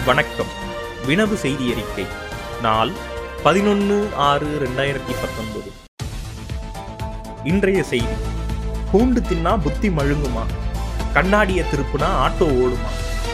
வணக்கம் வினவு செய்தி அறிக்கை நாள் பதினொன்று ஆறு ரெண்டாயிரத்தி பத்தொன்பது இன்றைய செய்தி பூண்டு தின்னா புத்தி மழுங்குமா கண்ணாடிய திருப்புனா ஆட்டோ ஓடுமா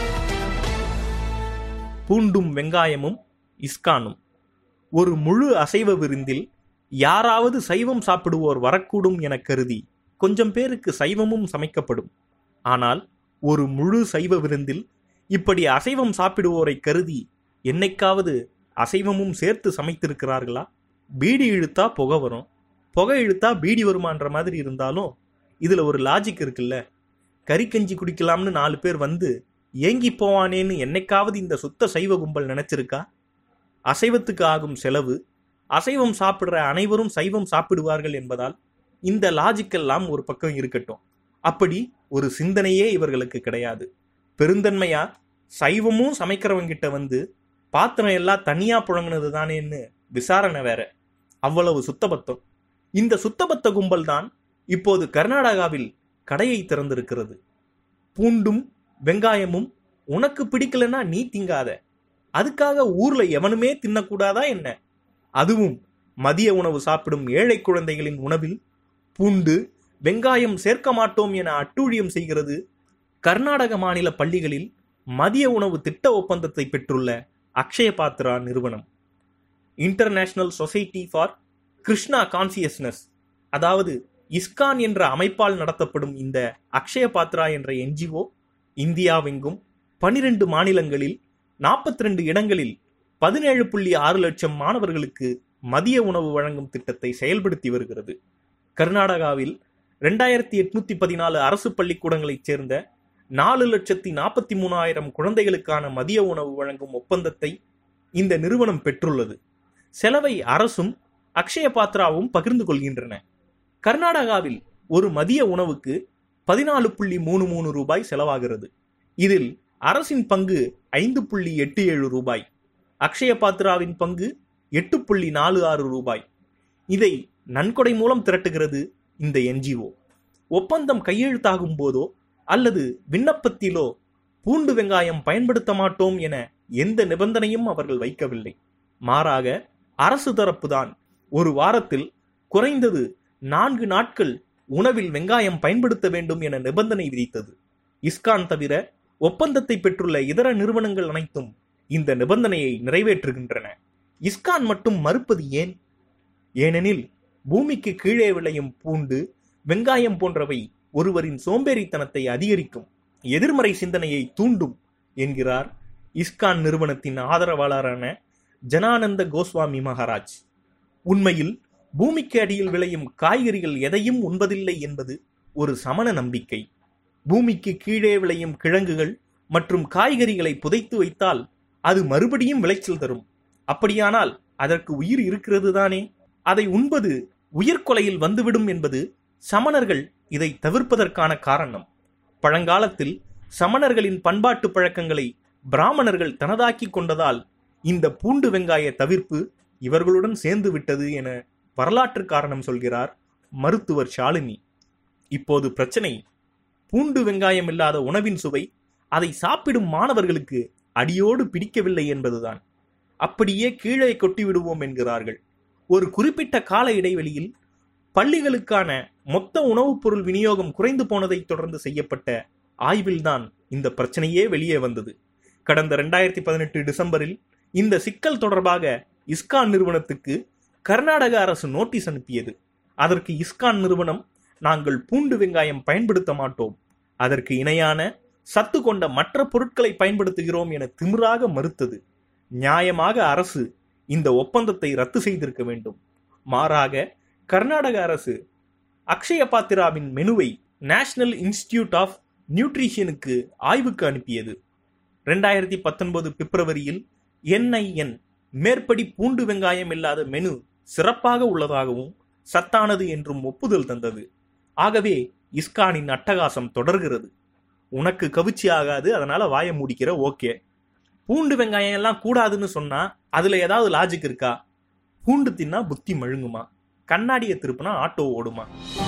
பூண்டும் வெங்காயமும் இஸ்கானும் ஒரு முழு அசைவ விருந்தில் யாராவது சைவம் சாப்பிடுவோர் வரக்கூடும் என கருதி கொஞ்சம் பேருக்கு சைவமும் சமைக்கப்படும் ஆனால் ஒரு முழு சைவ விருந்தில் இப்படி அசைவம் சாப்பிடுவோரை கருதி என்னைக்காவது அசைவமும் சேர்த்து சமைத்திருக்கிறார்களா பீடி இழுத்தா புகை வரும் புகை இழுத்தா பீடி வருமான்ற மாதிரி இருந்தாலும் இதுல ஒரு லாஜிக் இருக்குல்ல கறிக்கஞ்சி குடிக்கலாம்னு நாலு பேர் வந்து ஏங்கி போவானேன்னு என்னைக்காவது இந்த சுத்த சைவ கும்பல் நினைச்சிருக்கா அசைவத்துக்கு ஆகும் செலவு அசைவம் சாப்பிடுற அனைவரும் சைவம் சாப்பிடுவார்கள் என்பதால் இந்த லாஜிக்கெல்லாம் ஒரு பக்கம் இருக்கட்டும் அப்படி ஒரு சிந்தனையே இவர்களுக்கு கிடையாது பெருந்தன்மையா சைவமும் சமைக்கிறவங்கிட்ட வந்து பாத்திரம் எல்லாம் தனியா புழங்கினது தானேன்னு விசாரணை வேற அவ்வளவு சுத்தபத்தம் இந்த சுத்தபத்த கும்பல் தான் இப்போது கர்நாடகாவில் கடையை திறந்திருக்கிறது பூண்டும் வெங்காயமும் உனக்கு பிடிக்கலன்னா நீ திங்காத அதுக்காக ஊர்ல எவனுமே தின்னக்கூடாதா என்ன அதுவும் மதிய உணவு சாப்பிடும் ஏழை குழந்தைகளின் உணவில் பூண்டு வெங்காயம் சேர்க்க மாட்டோம் என அட்டூழியம் செய்கிறது கர்நாடக மாநில பள்ளிகளில் மதிய உணவு திட்ட ஒப்பந்தத்தை பெற்றுள்ள அக்ஷய பாத்ரா நிறுவனம் international society for Krishna consciousness அதாவது இஸ்கான் என்ற அமைப்பால் நடத்தப்படும் இந்த அக்ஷய பாத்ரா என்ற என்ஜிஓ இந்தியாவெங்கும் பனிரெண்டு மாநிலங்களில் நாற்பத்தி ரெண்டு இடங்களில் பதினேழு புள்ளி ஆறு லட்சம் மாணவர்களுக்கு மதிய உணவு வழங்கும் திட்டத்தை செயல்படுத்தி வருகிறது கர்நாடகாவில் ரெண்டாயிரத்தி எட்நூத்தி பதினாலு அரசு பள்ளிக்கூடங்களைச் சேர்ந்த நாலு லட்சத்தி நாற்பத்தி மூணாயிரம் குழந்தைகளுக்கான மதிய உணவு வழங்கும் ஒப்பந்தத்தை இந்த நிறுவனம் பெற்றுள்ளது செலவை அரசும் அக்ஷய பாத்ராவும் பகிர்ந்து கொள்கின்றன கர்நாடகாவில் ஒரு மதிய உணவுக்கு பதினாலு புள்ளி மூணு மூணு ரூபாய் செலவாகிறது இதில் அரசின் பங்கு ஐந்து புள்ளி எட்டு ஏழு ரூபாய் அக்ஷய பாத்ராவின் பங்கு எட்டு புள்ளி நாலு ஆறு ரூபாய் இதை நன்கொடை மூலம் திரட்டுகிறது இந்த என்ஜிஓ ஒப்பந்தம் கையெழுத்தாகும் போதோ அல்லது விண்ணப்பத்திலோ பூண்டு வெங்காயம் பயன்படுத்த மாட்டோம் என எந்த நிபந்தனையும் அவர்கள் வைக்கவில்லை மாறாக அரசு தரப்புதான் ஒரு வாரத்தில் குறைந்தது நான்கு நாட்கள் உணவில் வெங்காயம் பயன்படுத்த வேண்டும் என நிபந்தனை விதித்தது இஸ்கான் தவிர ஒப்பந்தத்தை பெற்றுள்ள இதர நிறுவனங்கள் அனைத்தும் இந்த நிபந்தனையை நிறைவேற்றுகின்றன இஸ்கான் மட்டும் மறுப்பது ஏன் ஏனெனில் பூமிக்கு கீழே விளையும் பூண்டு வெங்காயம் போன்றவை ஒருவரின் சோம்பேறித்தனத்தை அதிகரிக்கும் எதிர்மறை சிந்தனையை தூண்டும் என்கிறார் இஸ்கான் நிறுவனத்தின் ஆதரவாளரான ஜனானந்த கோஸ்வாமி மகாராஜ் உண்மையில் பூமிக்கு அடியில் விளையும் காய்கறிகள் எதையும் உண்பதில்லை என்பது ஒரு சமண நம்பிக்கை பூமிக்கு கீழே விளையும் கிழங்குகள் மற்றும் காய்கறிகளை புதைத்து வைத்தால் அது மறுபடியும் விளைச்சல் தரும் அப்படியானால் அதற்கு உயிர் இருக்கிறது தானே அதை உண்பது உயிர்கொலையில் வந்துவிடும் என்பது சமணர்கள் இதை தவிர்ப்பதற்கான காரணம் பழங்காலத்தில் சமணர்களின் பண்பாட்டு பழக்கங்களை பிராமணர்கள் தனதாக்கி கொண்டதால் இந்த பூண்டு வெங்காய தவிர்ப்பு இவர்களுடன் சேர்ந்து விட்டது என வரலாற்று காரணம் சொல்கிறார் மருத்துவர் ஷாலினி இப்போது பிரச்சனை பூண்டு வெங்காயம் இல்லாத உணவின் சுவை அதை சாப்பிடும் மாணவர்களுக்கு அடியோடு பிடிக்கவில்லை என்பதுதான் அப்படியே கீழே கொட்டி விடுவோம் என்கிறார்கள் ஒரு குறிப்பிட்ட கால இடைவெளியில் பள்ளிகளுக்கான மொத்த உணவுப் பொருள் விநியோகம் குறைந்து போனதை தொடர்ந்து செய்யப்பட்ட ஆய்வில்தான் இந்த பிரச்சனையே வெளியே வந்தது கடந்த ரெண்டாயிரத்தி பதினெட்டு டிசம்பரில் இந்த சிக்கல் தொடர்பாக இஸ்கான் நிறுவனத்துக்கு கர்நாடக அரசு நோட்டீஸ் அனுப்பியது அதற்கு இஸ்கான் நிறுவனம் நாங்கள் பூண்டு வெங்காயம் பயன்படுத்த மாட்டோம் அதற்கு இணையான சத்து கொண்ட மற்ற பொருட்களை பயன்படுத்துகிறோம் என திமிராக மறுத்தது நியாயமாக அரசு இந்த ஒப்பந்தத்தை ரத்து செய்திருக்க வேண்டும் மாறாக கர்நாடக அரசு அக்ஷய பாத்திராவின் மெனுவை நேஷனல் இன்ஸ்டிடியூட் ஆஃப் நியூட்ரிஷனுக்கு ஆய்வுக்கு அனுப்பியது ரெண்டாயிரத்தி பத்தொன்பது பிப்ரவரியில் என்ஐஎன் மேற்படி பூண்டு வெங்காயம் இல்லாத மெனு சிறப்பாக உள்ளதாகவும் சத்தானது என்றும் ஒப்புதல் தந்தது ஆகவே இஸ்கானின் அட்டகாசம் தொடர்கிறது உனக்கு கவிச்சி ஆகாது அதனால வாய மூடிக்கிற ஓகே பூண்டு வெங்காயம் எல்லாம் கூடாதுன்னு சொன்னா அதுல ஏதாவது லாஜிக் இருக்கா பூண்டு தின்னா புத்தி மழுங்குமா கண்ணாடியை திருப்பினா ஆட்டோ ஓடுமா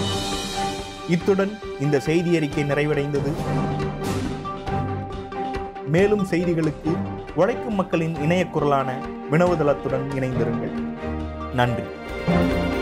இத்துடன் இந்த செய்தி அறிக்கை நிறைவடைந்தது மேலும் செய்திகளுக்கு உழைக்கும் மக்களின் இணைய குரலான வினவுதளத்துடன் இணைந்திருங்கள் நன்றி